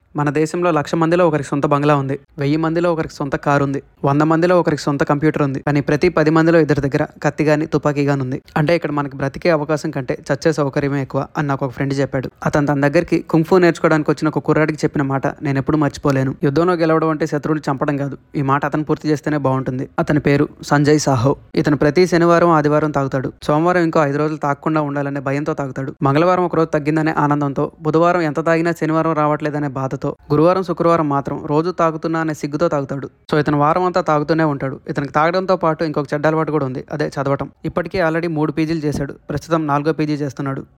మన దేశంలో లక్ష మందిలో ఒకరికి సొంత బంగ్లా ఉంది వెయ్యి మందిలో ఒకరికి సొంత కారు ఉంది వంద మందిలో ఒకరికి సొంత కంప్యూటర్ ఉంది కానీ ప్రతి పది మందిలో ఇద్దరి దగ్గర కత్తి గాని తుపాకీ గాని ఉంది అంటే ఇక్కడ మనకి బ్రతికే అవకాశం కంటే చచ్చే సౌకర్యమే ఎక్కువ అని నాకు ఒక ఫ్రెండ్ చెప్పాడు అతను తన దగ్గరికి కుంఫు నేర్చుకోవడానికి వచ్చిన ఒక కుర్రాడికి చెప్పిన మాట నేను ఎప్పుడు మర్చిపోలేను యుద్ధంలో గెలవడం అంటే శత్రువుని చంపడం కాదు ఈ మాట అతను పూర్తి చేస్తేనే బాగుంటుంది అతని పేరు సంజయ్ సాహో ఇతను ప్రతి శనివారం ఆదివారం తాగుతాడు సోమవారం ఇంకో ఐదు రోజులు తాగకుండా ఉండాలనే భయంతో తాగుతాడు మంగళవారం ఒక రోజు తగ్గిందనే ఆనందంతో బుధవారం ఎంత తాగినా శనివారం రావట్లేదనే బాధతో గురువారం శుక్రవారం మాత్రం రోజు తాగుతున్నా అనే సిగ్గుతో తాగుతాడు సో ఇతను వారం అంతా తాగుతూనే ఉంటాడు ఇతనికి తాగడంతో పాటు ఇంకొక చెడ్డ అలవాటు కూడా ఉంది అదే చదవటం ఇప్పటికే ఆల్రెడీ మూడు పీజీలు చేశాడు ప్రస్తుతం నాలుగో పీజీ చేస్తున్నాడు